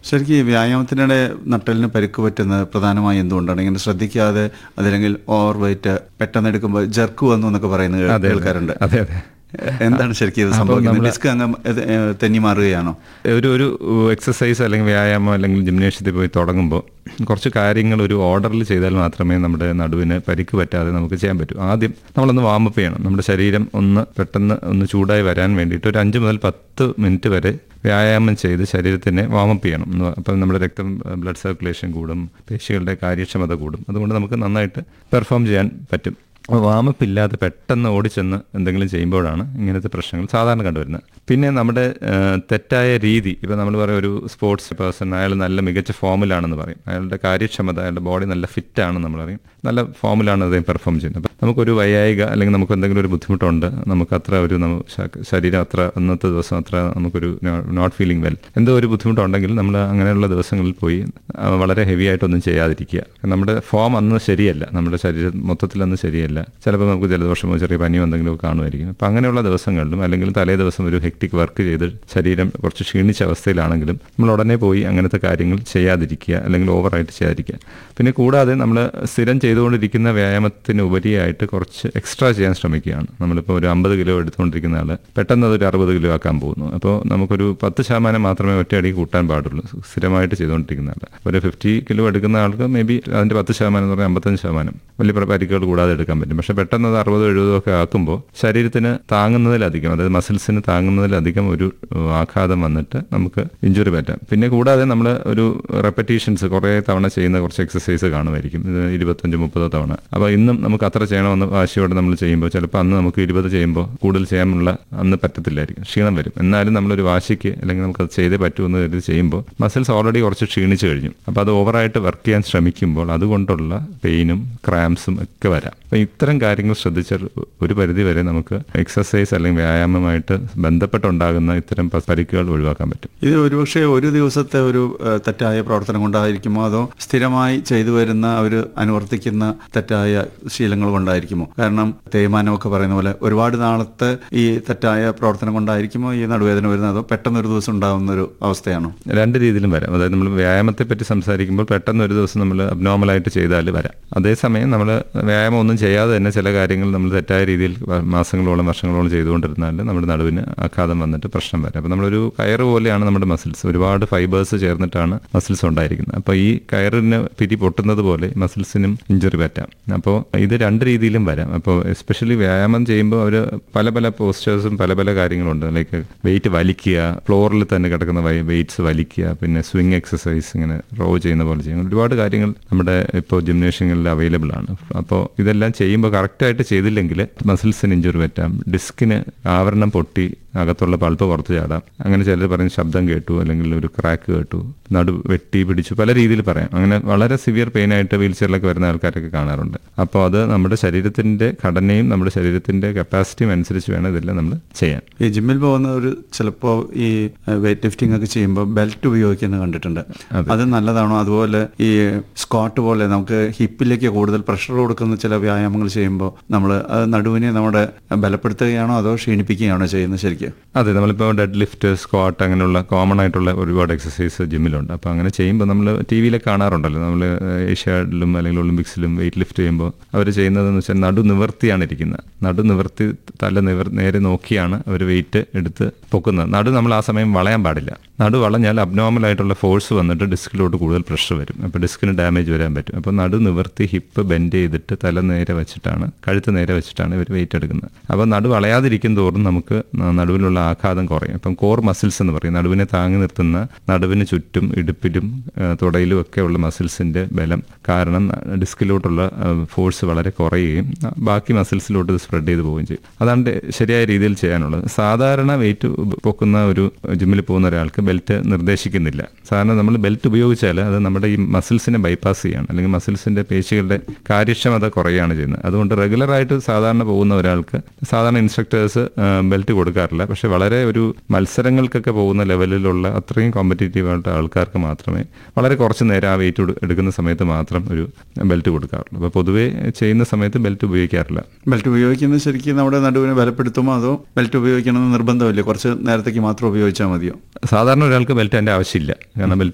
ശരിക്കും ഈ വ്യായാമത്തിനിടെ നട്ടലിന് പരിക്ക് പറ്റുന്നത് പ്രധാനമായും എന്തുകൊണ്ടാണ് ഇങ്ങനെ ശ്രദ്ധിക്കാതെ അതല്ലെങ്കിൽ ഓവർ വെയിറ്റ് പെട്ടെന്ന് എടുക്കുമ്പോൾ ജർക്ക് വന്നു എന്നൊക്കെ പറയുന്നത് കേ- അതെ, കേൾക്കാറുണ്ട് അതെ അതെ എന്താണ് ശരിക്കും ഇത് അപ്പോൾ സംഭവിക്കുന്നത് നമ്മള് ഡിസ്ക് അങ്ങ് ഇത്, ഏ, തെന്നി മാറുകയാണോ ഒരു ഒരു എക്സസൈസ് അല്ലെങ്കിൽ വ്യായാമം അല്ലെങ്കിൽ ജിംനേഷ്യത്തിൽ പോയി തുടങ്ങുമ്പോൾ കുറച്ച് കാര്യങ്ങൾ ഒരു ഓർഡറിൽ ചെയ്താൽ മാത്രമേ നമ്മുടെ നടുവിന് പരിക്ക് പറ്റാതെ നമുക്ക് ചെയ്യാൻ പറ്റൂ ആദ്യം നമ്മളൊന്ന് വാമപ്പ് ചെയ്യണം നമ്മുടെ ശരീരം ഒന്ന് പെട്ടെന്ന് ഒന്ന് ചൂടായി വരാൻ വേണ്ടിയിട്ട് ഒരു അഞ്ച് മുതൽ പത്ത് മിനിറ്റ് വരെ വ്യായാമം ചെയ്ത് ശരീരത്തിനെ വാമപ്പ് ചെയ്യണം എന്ന് പ- അപ്പം നമ്മുടെ രക്തം ബ്ലഡ് സർക്കുലേഷൻ കൂടും പേശികളുടെ കാര്യക്ഷമത കൂടും അതുകൊണ്ട് നമുക്ക് നന്നായിട്ട് പെർഫോം ചെയ്യാൻ പറ്റും വാമപ്പ് ഇല്ലാതെ പെട്ടെന്ന് ഓടിച്ചെന്ന് എന്തെങ്കിലും ചെയ്യുമ്പോഴാണ് ഇങ്ങനത്തെ പ്രശ്നങ്ങൾ സാധാരണ കണ്ടുവരുന്നത് പിന്നെ നമ്മുടെ ആ, തെറ്റായ രീതി ഇപ്പം നമ്മൾ പറയും ഒരു സ്പോർട്സ് പേഴ്സൺ അയാൾ നല്ല മികച്ച ഫോമിലാണെന്ന് പറയും അയാളുടെ കാര്യക്ഷമത അയാളുടെ ബോഡി നല്ല ഫിറ്റ് ആണെന്ന് നമ്മൾ പറയും നല്ല ഫോമിലാണ് അദ്ദേഹം പെർഫോം ചെയ്യുന്നത് അപ്പം നമുക്കൊരു വൈയായിക അല്ലെങ്കിൽ നമുക്ക് എന്തെങ്കിലും ഒരു ബുദ്ധിമുട്ടുണ്ട് നമുക്ക് അത്ര ഒരു നമ്മ- ശ- ശരീരം അത്ര അന്നത്തെ ദിവസം അത്ര നമുക്കൊരു നോട്ട് ഫീലിംഗ് വെൽ എന്തോ ഒരു ബുദ്ധിമുട്ടുണ്ടെങ്കിൽ നമ്മൾ അങ്ങനെയുള്ള ദിവസങ്ങളിൽ പോയി ആ, വളരെ ഹെവി ആയിട്ടൊന്നും ചെയ്യാതിരിക്കുക നമ്മുടെ ഫോം അന്ന് ശരിയല്ല നമ്മുടെ ശരീരം മൊത്തത്തിൽ അന്ന് ശരിയല്ല ചിലപ്പോൾ നമുക്ക് ജലദോഷമോ ചെറിയ പനിയോ എന്തെങ്കിലും കാണുമായിരിക്കും അപ്പം അങ്ങനെയുള്ള ദിവസങ്ങളിലും അല്ലെങ്കിൽ തലേ ദിവസം ഒരു ഹെക്ടിക് വർക്ക് ചെയ്ത് ശരീരം കുറച്ച് ക്ഷീണിച്ച അവസ്ഥയിലാണെങ്കിലും നമ്മൾ ഉടനെ പോയി അങ്ങനത്തെ കാര്യങ്ങൾ ചെയ്യാതിരിക്കുക അല്ലെങ്കിൽ ഓവറായിട്ട് ചെയ്യാതിരിക്കുക പിന്നെ കൂടാതെ നമ്മൾ സ്ഥിരം ചെയ്തുകൊണ്ടിരിക്കുന്ന വ്യായാമത്തിന് ഉപരിയായിട്ട് കുറച്ച് എക്സ്ട്രാ ചെയ്യാൻ ശ്രമിക്കുകയാണ് നമ്മളിപ്പോൾ ഒരു അമ്പത് കിലോ എടുത്തുകൊണ്ടിരിക്കുന്ന ആൾ പെട്ടെന്ന് അതൊരു അറുപത് കിലോ ആക്കാൻ പോകുന്നു അപ്പോൾ നമുക്കൊരു പത്ത് ശതമാനം മാത്രമേ ഒറ്റയടി കൂട്ടാൻ പാടുള്ളൂ സ്ഥിരമായിട്ട് ചെയ്തുകൊണ്ടിരിക്കുന്ന ആൾ ഒരു ഫിഫ്റ്റി കിലോ എടുക്കുന്ന ആൾക്ക് മേ ബി അതിൻ്റെ പത്ത് ശതമാനം എന്ന് പറഞ്ഞാൽ അമ്പത്തഞ്ച് ശതമാനം വലിയ പ്ര- പരിക്കുകൾ കൂടാതെ എടുക്കാൻ പറ്റും പക്ഷെ പെട്ടെന്ന് അത് അറുപതോ എഴുപതോ ഒക്കെ ആക്കുമ്പോൾ ശരീരത്തിന് താങ്ങുന്നതിലധികം അതായത് മസിൽസിന് താങ്ങുന്നതിലധികം ഒരു ഏഹ്, ആഘാതം വന്നിട്ട് നമുക്ക് ഇഞ്ചുറി പറ്റാം പിന്നെ കൂടാതെ നമ്മൾ ഒരു റെപ്പറ്റീഷൻസ് കുറേ തവണ ചെയ്യുന്ന കുറച്ച് എക്സസൈസ് കാണുമായിരിക്കും ഇത് ഇരുപത്തഞ്ച് മുപ്പതോ തവണ അപ്പോൾ ഇന്നും നമുക്ക് അത്ര ചെയ്യണമെന്ന് വാശിയോടെ നമ്മൾ ചെയ്യുമ്പോൾ ചിലപ്പോൾ അന്ന് നമുക്ക് ഇരുപത് ചെയ്യുമ്പോൾ കൂടുതൽ ചെയ്യാനുള്ള അന്ന് പറ്റത്തില്ലായിരിക്കും ക്ഷീണം വരും എന്നാലും നമ്മളൊരു വാശിക്ക് അല്ലെങ്കിൽ നമുക്ക് അത് ചെയ്തേ പറ്റൂ എന്ന് കരുതി ചെയ്യുമ്പോൾ മസിൽസ് ഓൾറെഡി കുറച്ച് ക്ഷീണിച്ചു കഴിഞ്ഞു അപ്പോൾ അത് ഓവറായിട്ട് വർക്ക് ചെയ്യാൻ ശ്രമിക്കുമ്പോൾ അതുകൊണ്ടുള്ള പെയിനും ക്രാംസും ഒക്കെ വരാം അപ്പം ഇത്തരം കാര്യങ്ങൾ ശ്രദ്ധിച്ചാൽ ഒരു പരിധി വരെ നമുക്ക് എക്സസൈസ് അല്ലെങ്കിൽ വ്യായാമമായിട്ട് ബന്ധപ്പെട്ടുണ്ടാകുന്ന ഇത്തരം പ- പരിക്കുകൾ ഒഴിവാക്കാൻ പറ്റും ഇത് ഒരുപക്ഷെ ഒരു ദിവസത്തെ ഒരു ഏഹ്, തെറ്റായ പ്രവർത്തനം കൊണ്ടായിരിക്കുമോ അതോ സ്ഥിരമായി ചെയ്തു വരുന്ന ഒരു അനുവർത്തിക്കുന്ന തെറ്റായ ശീലങ്ങൾ കൊണ്ടായിരിക്കുമോ കാരണം തേയ്മാനമൊക്കെ പറയുന്ന പോലെ ഒരുപാട് നാളത്തെ ഈ തെറ്റായ പ്രവർത്തനം കൊണ്ടായിരിക്കുമോ ഈ നടുവേദന വരുന്നത് അതോ പെട്ടെന്ന് ഒരു ദിവസം ഉണ്ടാകുന്ന ഒരു അവസ്ഥയാണോ രണ്ട് രീതിയിലും വരാം അതായത് നമ്മൾ വ്യായാമത്തെ പറ്റി സംസാരിക്കുമ്പോൾ പെട്ടെന്ന് ഒരു ദിവസം നമ്മൾ അബ്നോർമലായിട്ട് ചെയ്താൽ വരാം അതേസമയം നമ്മൾ വ്യായാമം ഒന്നും ചെയ്യാതെ തന്നെ ചില കാര്യങ്ങൾ നമ്മൾ തെറ്റായ രീതിയിൽ വ- മാസങ്ങളോളം വർഷങ്ങളോളം ചെയ്തുകൊണ്ടിരുന്നാൽ നമ്മുടെ നടുവിന് ആഘാതം വന്നിട്ട് പ്രശ്നം വരാം അപ്പോൾ നമ്മളൊരു കയറ് പോലെയാണ് നമ്മുടെ മസിൽസ് ഒരുപാട് ഫൈബേഴ്സ് ചേർന്നിട്ടാണ് മസിൽസ് ഉണ്ടായിരിക്കുന്നത് അപ്പോൾ ഈ കയറിന് പിരി പൊട്ടുന്നത് പോലെ മസിൽസിനും ഇഞ്ചുറി പറ്റാം അപ്പോൾ ഇത് രണ്ട് രീതിയിലും വരാം അപ്പോൾ എസ്പെഷ്യലി വ്യായാമം ചെയ്യുമ്പോൾ അവർ പല പല പോസ്റ്റേഴ്സും പല പല കാര്യങ്ങളുണ്ട് ലൈക്ക് വെയിറ്റ് വലിക്കുക ഫ്ലോറിൽ തന്നെ കിടക്കുന്ന വെയിറ്റ്സ് വലിക്കുക പിന്നെ സ്വിങ് എക്സസൈസ് ഇങ്ങനെ റോ ചെയ്യുന്ന പോലെ ചെയ്യുന്ന ഒരുപാട് കാര്യങ്ങൾ നമ്മുടെ ഇപ്പോൾ ജിംനേഷ്യങ്ങളിൽ അവൈലബിൾ ആണ് അപ്പോൾ ഇതെല്ലാം ചെയ്യുമ്പോൾ കറക്റ്റായിട്ട് ചെയ്തില്ലെങ്കിൽ മസിൽസിന് ഇഞ്ചുറി പറ്റാം ഡിസ്കിന് ആവരണം പൊട്ടി അകത്തുള്ള പൾപ്പ് പുറത്ത് ചാടാം അങ്ങനെ ചിലർ പറയും ശബ്ദം കേട്ടു അല്ലെങ്കിൽ ഒരു ക്രാക്ക് കേട്ടു നടു വെട്ടി പിടിച്ചു പല രീതിയിൽ പറയാം അങ്ങനെ വളരെ സിവിയർ പെയിൻ ആയിട്ട് വീൽ ചെയറിലൊക്കെ വരുന്ന ആൾക്കാരൊക്കെ കാണാറുണ്ട് അപ്പോൾ അത് നമ്മുടെ ശരീരത്തിന്റെ ഘടനയും നമ്മുടെ ശരീരത്തിന്റെ കപ്പാസിറ്റിയും അനുസരിച്ച് വേണം ഇതെല്ലാം നമ്മൾ ചെയ്യാൻ ഈ ജിമ്മിൽ പോകുന്നവർ ചിലപ്പോൾ ഈ വെയിറ്റ് ലിഫ്റ്റിംഗ് ഒക്കെ ചെയ്യുമ്പോൾ ബെൽറ്റ് ഉപയോഗിക്കുന്നത് കണ്ടിട്ടുണ്ട് അത് നല്ലതാണോ അതുപോലെ ഈ സ്ക്വാട്ട് പോലെ നമുക്ക് ഹിപ്പിലേക്ക് കൂടുതൽ പ്രഷർ കൊടുക്കുന്ന ചില വ്യായാമങ്ങൾ ചെയ്യുമ്പോൾ നമ്മൾ അത് നടുവിനെ നമ്മുടെ ബലപ്പെടുത്തുകയാണോ അതോ ക്ഷീണിപ്പിക്കുകയാണോ ചെയ്യുന്നത് ശരിക്കും അതെ നമ്മളിപ്പോൾ ഡെഡ് ലിഫ്റ്റ് സ്ക്വാട്ട് അങ്ങനെയുള്ള കോമൺ ആയിട്ടുള്ള ഒരുപാട് എക്സസൈസ് ജിമ്മിലുണ്ട് അപ്പോൾ അങ്ങനെ ചെയ്യുമ്പോൾ നമ്മൾ ടി വിയിലൊക്കെ കാണാറുണ്ടല്ലോ നമ്മൾ ഏഷ്യാഡിലും അല്ലെങ്കിൽ ഒളിമ്പിക്സിലും വെയിറ്റ് ലിഫ്റ്റ് ചെയ്യുമ്പോൾ അവർ ചെയ്യുന്നതെന്ന് വെച്ചാൽ നടു നിവർത്തിയാണ് ഇരിക്കുന്നത് നടു നിവർത്തി തല നിവർ നേരെ നോക്കിയാണ് അവർ വെയിറ്റ് എടുത്ത് പൊക്കുന്നത് നടു നമ്മൾ ആ സമയം വളയാൻ പാടില്ല നടു വളഞ്ഞാൽ അബ്നോർമൽ ആയിട്ടുള്ള ഫോഴ്സ് വന്നിട്ട് ഡിസ്കിലോട്ട് കൂടുതൽ പ്രഷർ വരും അപ്പോൾ ഡിസ്കിന് ഡാമേജ് വരാൻ പറ്റും അപ്പോൾ നടു നിവർത്തി ഹിപ്പ് ബെൻഡ് ചെയ്തിട്ട് തല നേരെ വെച്ചിട്ടാണ് കഴുത്ത് നേരെ വെച്ചിട്ടാണ് ഇവർ വെയിറ്റ് എടുക്കുന്നത് അപ്പോൾ നടു വളയാതിരിക്കും തോറും നമുക്ക് ന- നടുവിലുള്ള ആഘാതം കുറയും അപ്പം കോർ മസിൽസ് എന്ന് പറയും നടുവിനെ താങ്ങി നിർത്തുന്ന നടുവിന് ചുറ്റും ഇടുപ്പിലും ആ, തുടയിലും ഒക്കെ ഉള്ള മസിൽസിന്റെ ബലം കാരണം ഡിസ്കിലോട്ടുള്ള ഫോഴ്സ് വളരെ കുറയുകയും ആ, ബാക്കി മസിൽസിലോട്ട് ഇത് സ്പ്രെഡ് ചെയ്ത് പോവുകയും ചെയ്യും അതാണ് ഡെ- ശരിയായ രീതിയിൽ ചെയ്യാനുള്ളത് സാധാരണ വെയിറ്റ് പൊക്കുന്ന ഒരു ജിമ്മിൽ പോകുന്ന ഒരാൾക്ക് ബെൽറ്റ് നിർദ്ദേശിക്കുന്നില്ല സാധാരണ നമ്മൾ ബെൽറ്റ് ഉപയോഗിച്ചാൽ അത് നമ്മുടെ ഈ മസിൽസിനെ ബൈപ്പാസ് ചെയ്യാണ് അല്ലെങ്കിൽ മസിൽസിന്റെ പേശികളുടെ കാര്യക്ഷമത കുറയുകയാണ് ചെയ്യുന്നത് അതുകൊണ്ട് റെഗുലറായിട്ട് സാധാരണ പോകുന്ന ഒരാൾക്ക് സാധാരണ ഇൻസ്ട്രക്ടേഴ്സ് ബെൽറ്റ് കൊടുക്കാറില്ല പക്ഷെ വളരെ ഒരു മത്സരങ്ങൾക്കൊക്കെ പോകുന്ന ലെവലിലുള്ള അത്രയും കോമ്പറ്റേറ്റീവ് ആയിട്ട് ആൾക്കാർക്ക് മാത്രമേ വളരെ കുറച്ച് നേരം ആ വെയിറ്റ് എടുക്കുന്ന സമയത്ത് മാത്രം ഒരു ബെൽറ്റ് കൊടുക്കാറുള്ളൂ അപ്പോൾ പൊതുവേ ചെയ്യുന്ന സമയത്ത് ബെൽറ്റ് ഉപയോഗിക്കാറില്ല ബെൽറ്റ് ഉപയോഗിക്കുന്നത് ശരിക്കും നമ്മുടെ നടുവിനെ ബലപ്പെടുത്തുമോ അതോ ബെൽറ്റ് ഉപയോഗിക്കണമെന്ന് നിർബന്ധമില്ലേ കുറച്ച് നേരത്തേക്ക് മാത്രം ഉപയോഗിച്ചാൽ മതിയോ സാധാരണ ഒരാൾക്ക് ബെൽറ്റ് അതിൻ്റെ ആവശ്യമില്ല കാരണം ബെൽറ്റ്